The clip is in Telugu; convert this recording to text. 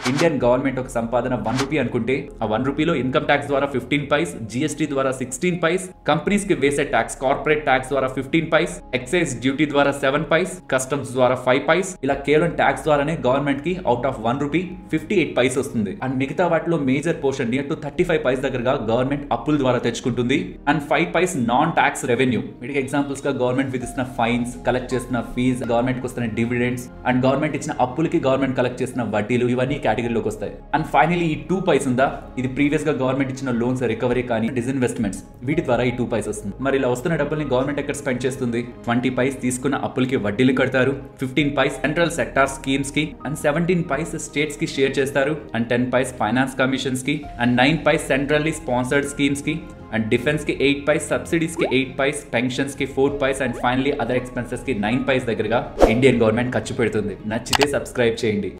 ఇండియన్ గవర్నమెంట్ ఒక సంపాదన వన్ రూపీ అనుకుంటే ఆ వన్ రూపీలో ఇన్కమ్ ట్యాక్స్ ద్వారా ఫిఫ్టీన్ పైస్ జిఎస్టీ ద్వారా సిక్స్టీన్ పైస్ కంపెనీస్ కి వేసే ట్యాక్స్ కార్పొరేట్ ట్యాక్స్ ద్వారా ఫిఫ్టీన్ పైస్ ఎక్సైజ్ డ్యూటీ ద్వారా సెవెన్ పైస్ కస్టమ్స్ ద్వారా ఫైవ్ పైస్ ఇలా కేవలం ట్యాక్స్ ద్వారానే గవర్నమెంట్ కి out of one rupee fifty eight paise వస్తుంది అండ్ మిగతా వాటిలో major portion near to thirty five paise దగ్గరగా గవర్నమెంట్ అప్పుల ద్వారా తెచ్చుకుంటుంది and five paise non tax revenue వీటికి ఎగ్జాంపుల్స్ గా గవర్నమెంట్ విధిస్తున్న ఫైన్స్ కలెక్ట్ చేస్తున్న ఫీజ్ గవర్నమెంట్ కి వస్తున్న డివిడెండ్స్ అండ్ గవర్నమెంట్ ఇచ్చిన అప్పులకి గవర్నమెంట్ కలెక్ట్ చేసిన వడ్డీలు ఇవన్నీ కేటగిరీలోకి వస్తాయి అండ్ ఫైనలీ ఈ టూ పైస్ ఉందా ఇది ప్రీవియస్ గా గవర్నమెంట్ ఇచ్చిన లోన్స్ రికవరీ కానీ డిస్ఇన్వెస్ట్మెంట్స్ వీటి ద్వారా ఈ టూ పైస్ వస్తుంది మరి ఇలా వస్తున్న డబ్బుల్ని గవర్నమెంట్ ఎక్కడ స్పెండ్ చేస్తుంది ట్వంటీ పైస్ తీసుకున్న అప్పులకి వడ్డీలు కడతారు fifteen paise central sector schemes కి అండ్ సెవెంటీన్ పైస్ స్టేట్స్ కి షేర్ చేస్తారు and ten paise finance commissions కి and nine paise centrally sponsored schemes కి అండ్ డిఫెన్స్ కి ఎయిట్ పైస్ సబ్సిడీస్ కి ఎయిట్ పైస్ పెన్షన్స్ కి four paise and finally other expenses కి నైన్ పైస్ దగ్గరగా ఇండియన్ గవర్నమెంట్ ఖర్చు పెడుతుంది నచ్చితే సబ్స్క్రైబ్ చేయండి